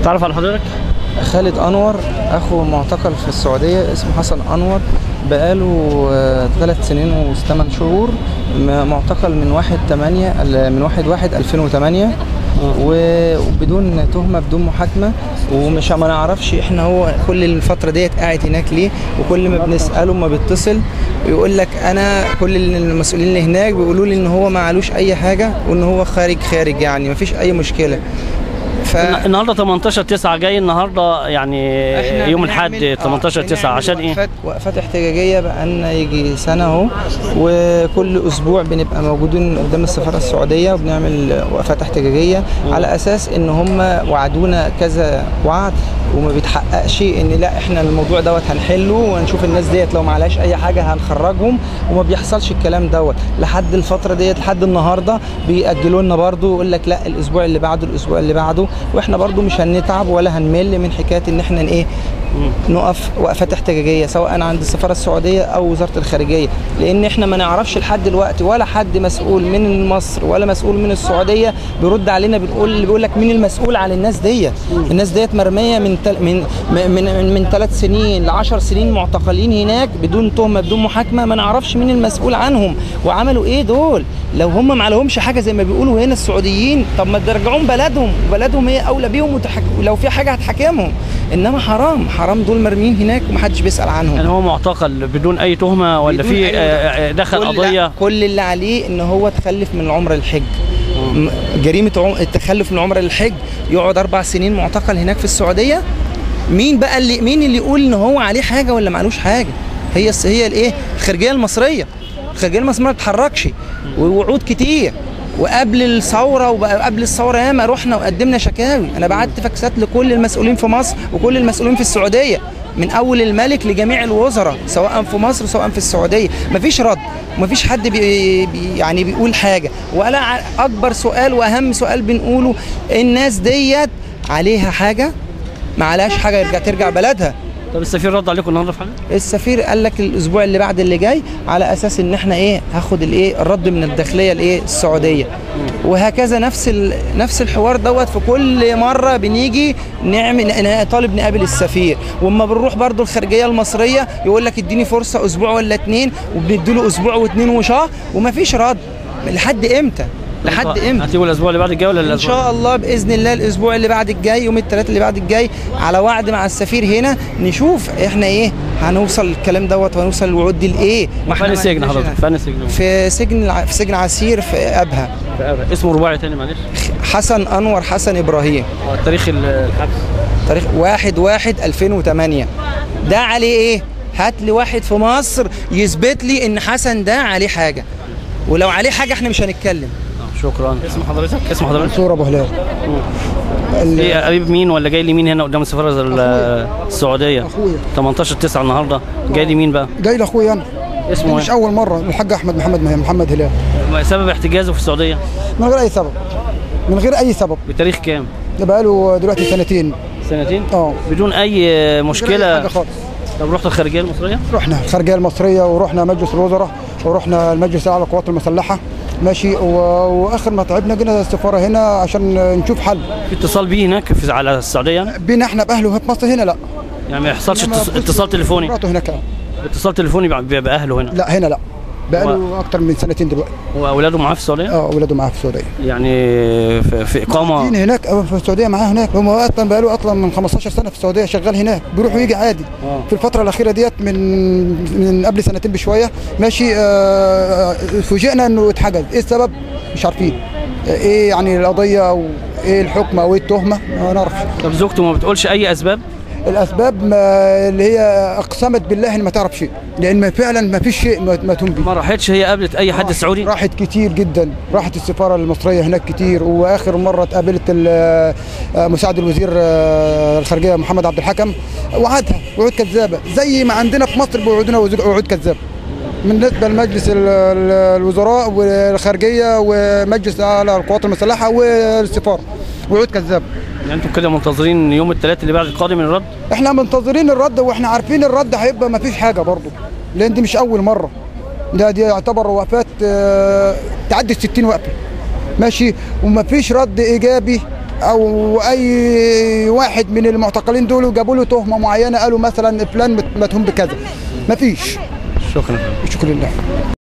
تعرف على حضرتك خالد انور اخو معتقل في السعوديه اسمه حسن انور بقاله ثلاث سنين وثمان شهور م- معتقل من 1 8 من 1 1 2008 و- وبدون تهمه بدون محاكمه ومش ما نعرفش احنا هو كل الفتره ديت قاعد هناك ليه وكل ما بنساله ما بيتصل يقول لك انا كل المسؤولين اللي هناك بيقولوا لي ان هو ما علوش اي حاجه وان هو خارج خارج يعني ما فيش اي مشكله ف... النهارده 18 9 جاي النهارده يعني إحنا يوم بنعمل- الاحد 18 آه، 9 بنعمل عشان ايه وقفات وقفات احتجاجيه بقالنا يجي سنه اهو وكل اسبوع بنبقى موجودين قدام السفاره السعوديه وبنعمل وقفات احتجاجيه على اساس ان هم وعدونا كذا وعد وما بيتحققش ان لا احنا الموضوع دوت هنحله ونشوف الناس ديت لو ما عليهاش اي حاجه هنخرجهم وما بيحصلش الكلام دوت لحد الفتره ديت لحد النهارده بيأجلوا لنا برضه يقول لك لا الاسبوع اللي بعده الاسبوع اللي بعده واحنا برضه مش هنتعب ولا هنمل من حكايه ان احنا ايه نقف وقفات احتجاجيه سواء عند السفاره السعوديه او وزاره الخارجيه لان احنا ما نعرفش لحد دلوقتي ولا حد مسؤول من مصر ولا مسؤول من السعوديه بيرد علينا بنقول بيقول لك مين المسؤول على الناس ديت الناس ديت مرميه من تل من من من, من ثلاث سنين ل 10 سنين معتقلين هناك بدون تهمه بدون محاكمه ما نعرفش مين المسؤول عنهم وعملوا ايه دول لو هم ما عليهمش حاجه زي ما بيقولوا هنا السعوديين طب ما ترجعوهم بلدهم بلدهم هي اولى بيهم وتحك... ولو في حاجه هتحاكمهم انما حرام حرام دول مرميين هناك ومحدش بيسال عنهم يعني هو معتقل بدون اي تهمه ولا بدون في أي آه، آه، دخل كل- قضيه كل اللي عليه ان هو تخلف من العمره للحج م- جريمه عم- التخلف من العمره للحج يقعد اربع سنين معتقل هناك في السعوديه مين بقى اللي مين اللي يقول ان هو عليه حاجه ولا معلوش حاجه هي الس- هي الايه الخارجيه المصريه الخارجيه المصريه ما بتتحركش ووعود كتير وقبل الثوره وقبل الثوره ياما رحنا وقدمنا شكاوي انا بعت فاكسات لكل المسؤولين في مصر وكل المسؤولين في السعوديه من اول الملك لجميع الوزراء سواء في مصر سواء في السعوديه مفيش رد مفيش حد بي بي- يعني بيقول حاجه ولا ع- اكبر سؤال واهم سؤال بنقوله الناس ديت عليها حاجه ما عليهاش حاجه يرجع ترجع بلدها طب السفير رد عليكم النهارده في حاجه السفير قال لك الاسبوع اللي بعد اللي جاي على اساس ان احنا ايه هاخد الايه الرد من الداخليه الايه السعوديه وهكذا نفس ال... نفس الحوار دوت في كل مره بنيجي نعمل ن- طالب نقابل السفير واما بنروح برضو الخارجيه المصريه يقول لك اديني فرصه اسبوع ولا اتنين وبنديله اسبوع واتنين وشهر ومفيش رد لحد امتى لحد امتى هتيجوا الاسبوع اللي بعد الجاي ولا ان الاسبوع شاء الله باذن الله الاسبوع اللي بعد الجاي يوم الثلاث اللي بعد الجاي على وعد مع السفير هنا نشوف احنا ايه هنوصل الكلام دوت وهنوصل الوعود دي لايه ما فين ما السجن عندناش حضرتك هنا. فين السجن في سجن الع- في سجن عسير في ابها اسمه رباعي تاني معلش حسن انور حسن ابراهيم آه، تاريخ ال- الحبس تاريخ 1 1 2008 ده عليه ايه هات لي واحد في مصر يثبت لي ان حسن ده عليه حاجه ولو عليه حاجه احنا مش هنتكلم آه، شكرا اسم حضرتك اسم حضرتك منصور ابو هلال ايه قريب مين ولا جاي لي مين هنا قدام السفاره ال- السعوديه اخويا 18 9 النهارده جاي لي مين بقى جاي لاخويا انا اسمه مش ايه اول مره الحاج احمد محمد محمد هلال سبب احتجازه في السعوديه من غير اي سبب من غير اي سبب بتاريخ كام ده بقاله دلوقتي سنتين سنتين اه بدون اي من غير أي مشكله حاجه خالص طب رحت الخارجيه المصريه رحنا الخارجيه المصريه ورحنا مجلس الوزراء ورحنا المجلس الاعلى للقوات المسلحه ماشي و... واخر ما تعبنا جينا السفاره هنا عشان نشوف حل في اتصال بيه هناك في على السعوديه يعني بينا احنا باهله في مصر هنا لا يعني ما يحصلش إنما اتص- بص- اتصال تليفوني مراته هناك آه. اتصال تليفوني بع- بيبقى اهله هنا لا هنا لا بقاله اكتر من سنتين دلوقتي واولاده معاه في السعوديه اه اولاده معاه في السعوديه يعني في, في اقامه قاعدين هناك آه، في السعوديه معاه هناك هم اصلا بقاله اصلا من 15 سنه في السعوديه شغال هناك بيروح ويجي عادي آه. في الفتره الاخيره ديت من من قبل سنتين بشويه ماشي آه، فوجئنا انه اتحجز ايه السبب مش عارفين ايه يعني القضيه او ايه الحكم او ايه التهمه ما نعرفش طب زوجته ما بتقولش اي اسباب الاسباب ما اللي هي اقسمت بالله ان ما تعرف شيء لان ما فعلا ما فيش شيء ما ما تنبي ما راحتش هي قابلت اي حد سعودي راحت كتير جدا راحت السفاره المصريه هناك كتير واخر مره اتقابلت ال- آه، مساعد الوزير آه، الخارجيه محمد عبد الحكم وعدها وعود كذابه زي ما عندنا في مصر بيوعدونا وزير- وعود كذابه بالنسبه لمجلس ال- ال- الوزراء والخارجيه ومجلس اعلى القوات المسلحه والسفاره وعود كذابه يعني انتوا كده منتظرين يوم الثلاث اللي بعد القادم من الرد احنا منتظرين الرد واحنا عارفين الرد هيبقى ما فيش حاجه برضه لان دي مش اول مره ده دي يعتبر وفاه آه، تعدي 60 وقفه ماشي وما فيش رد ايجابي او اي واحد من المعتقلين دول جابوا له تهمه معينه قالوا مثلا فلان متهم بكذا مفيش شكرا شكرا لله